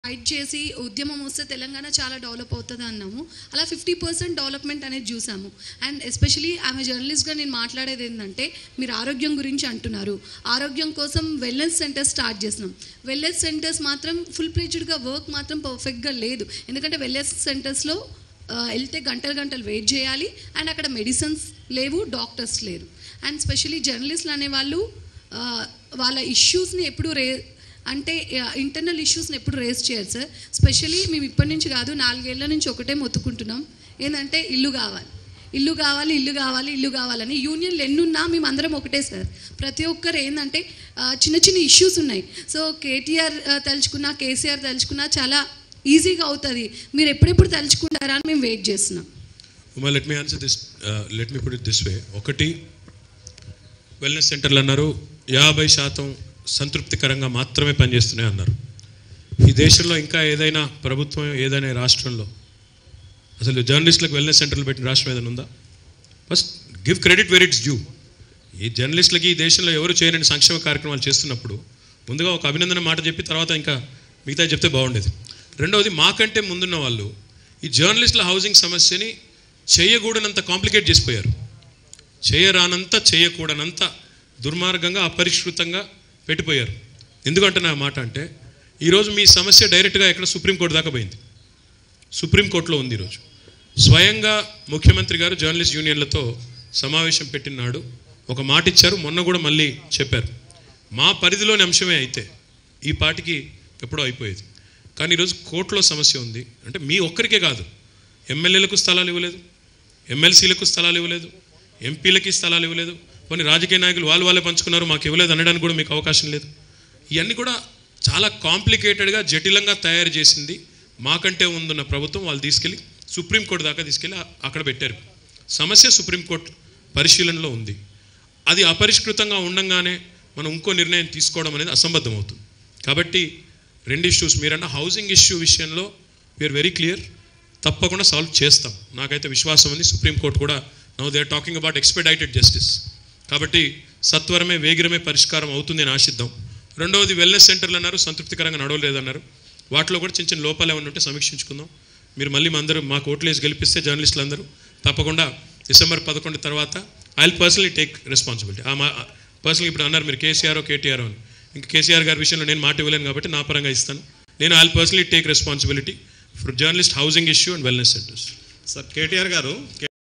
fight చేసి ఉద్యమం వస్తే తెలంగాణ చాలా డెవలప్ అవుతుంది అన్నాము అలా ఫిఫ్టీ పర్సెంట్ డెవలప్మెంట్ అనేది చూసాము అండ్ ఎస్పెషలీ ఆమె జర్నలిస్ట్గా నేను మాట్లాడేది ఏంటంటే మీరు ఆరోగ్యం గురించి అంటున్నారు ఆరోగ్యం కోసం వెల్నెస్ సెంటర్స్ స్టార్ట్ చేసినాం వెల్నెస్ సెంటర్స్ మాత్రం ఫుల్ ప్లేజ్డ్గా వర్క్ మాత్రం పర్ఫెక్ట్గా లేదు ఎందుకంటే వెల్నెస్ సెంటర్స్లో వెళ్తే గంటలు గంటలు వెయిట్ చేయాలి అండ్ అక్కడ మెడిసిన్స్ లేవు డాక్టర్స్ లేరు అండ్ స్పెషలీ జర్నలిస్టులు అనేవాళ్ళు ఆ, వాళ్ళ ఇష్యూస్ని ఎప్పుడు రే అంటే ఇంటర్నల్ ఇష్యూస్ని ఎప్పుడు రేస్ చేయరు సార్ స్పెషలీ మేము ఇప్పటి నుంచి కాదు నాలుగేళ్ల నుంచి ఒకటే మొత్తుకుంటున్నాం ఏంటంటే ఇల్లు కావాలి ఇల్లు కావాలి ఇల్లు కావాలి ఇల్లు కావాలని యూనియన్లు ఎన్నున్నా మేము అందరం ఒకటే సార్ ప్రతి ఒక్కరు ఏంటంటే ఆ, చిన్న చిన్న ఇష్యూస్ ఉన్నాయి సో కేటీఆర్ ఆ, తలుచుకున్నా కేసీఆర్ తలుచుకున్నా చాలా ఈజీగా అవుతుంది మీరు ఎప్పుడెప్పుడు తలుచుకుంటారా అని మేము వెయిట్ చేస్తున్నాం Uma let me answer this let me put it this way ఒకటి వెల్నెస్ సెంటర్లు అన్నారు యాభై శాతం సంతృప్తికరంగా మాత్రమే పనిచేస్తున్నాయి అన్నారు ఈ దేశంలో ఇంకా ఏదైనా ప్రభుత్వం ఏదైనా రాష్ట్రంలో అసలు జర్నలిస్టులకు వెల్నెస్ సెంటర్లు పెట్టిన రాష్ట్రం ఏదైనా ఉందా first give credit where it's due ఈ జర్నలిస్టులకి ఈ దేశంలో ఎవరు చేయని సంక్షేమ కార్యక్రమాలు చేస్తున్నప్పుడు ముందుగా ఒక అభినందన మాట చెప్పి తర్వాత ఇంకా మిగతా చెప్తే బాగుండేది రెండవది మాకంటే ముందున్న వాళ్ళు ఈ జర్నలిస్టుల హౌసింగ్ సమస్యని చేయకూడనంత కాంప్లికేట్ చేసిపోయారు చేయరానంత చేయకూడనంత దుర్మార్గంగా అపరిష్కృతంగా పెట్టిపోయారు ఎందుకంటే నా మాట అంటే ఈరోజు మీ సమస్య డైరెక్ట్గా ఎక్కడ సుప్రీంకోర్టు దాకా పోయింది సుప్రీంకోర్టులో ఉంది ఈరోజు స్వయంగా ముఖ్యమంత్రి గారు జర్నలిస్ట్ యూనియన్లతో సమావేశం పెట్టినాడు ఒక మాట ఇచ్చారు మొన్న కూడా మళ్ళీ చెప్పారు మా పరిధిలోని అంశమే అయితే ఈ పాటికి ఎప్పుడో అయిపోయేది కానీ ఈరోజు కోర్టులో సమస్య ఉంది అంటే మీ ఒక్కరికే కాదు ఎమ్మెల్యేలకు స్థలాలు ఇవ్వలేదు ఎమ్మెల్సీలకు స్థలాలు ఇవ్వలేదు ఎంపీలకి స్థలాలు ఇవ్వలేదు కొన్ని రాజకీయ నాయకులు వాళ్ళు వాళ్ళే పంచుకున్నారు మాకు ఇవ్వలేదు అనడానికి కూడా మీకు అవకాశం లేదు ఇవన్నీ కూడా చాలా కాంప్లికేటెడ్గా జటిలంగా తయారు చేసింది మాకంటే ఉందన్న ప్రభుత్వం వాళ్ళు తీసుకెళ్ళి సుప్రీంకోర్టు దాకా తీసుకెళ్ళి అ- అక్కడ పెట్టారు సమస్య సుప్రీంకోర్టు పరిశీలనలో ఉంది అది అపరిష్కృతంగా ఉండంగానే మనం ఇంకో నిర్ణయం తీసుకోవడం అనేది అసంబద్ధం అవుతుంది కాబట్టి రెండు ఇష్యూస్ మీరన్న హౌసింగ్ ఇష్యూ విషయంలో వీఆర్ వెరీ క్లియర్ తప్పకుండా సాల్వ్ చేస్తాం నాకైతే విశ్వాసం ఉంది సుప్రీంకోర్టు కూడా now they are talking about expedited justice కాబట్టి సత్వరమే వేగిరమే పరిష్కారం అవుతుంది అని ఆశిద్దాం రెండవది వెల్నెస్ సెంటర్లు అన్నారు సంతృప్తికరంగా నడవలేదన్నారు వాటిలో కూడా చిన్న చిన్న లోపాలు ఏమైనా ఉంటే సమీక్షించుకుందాం మీరు మళ్ళీ మా అందరూ మాకు ఓట్లేసి గెలిపిస్తే జర్నలిస్టులు అందరూ తప్పకుండా డిసెంబర్ పదకొండు తర్వాత I will personally take responsibility ఆ మా పర్సనల్ ఇప్పుడు అన్నారు మీరు కేసీఆర్ కేటీఆర్ అని ఇంకా కేసీఆర్ గారి విషయంలో నేను మాట ఇవ్వలేను కాబట్టి నా పరంగా ఇస్తాను నేను I will personally take responsibility for journalist housing issue and wellness centres sir KTR గారు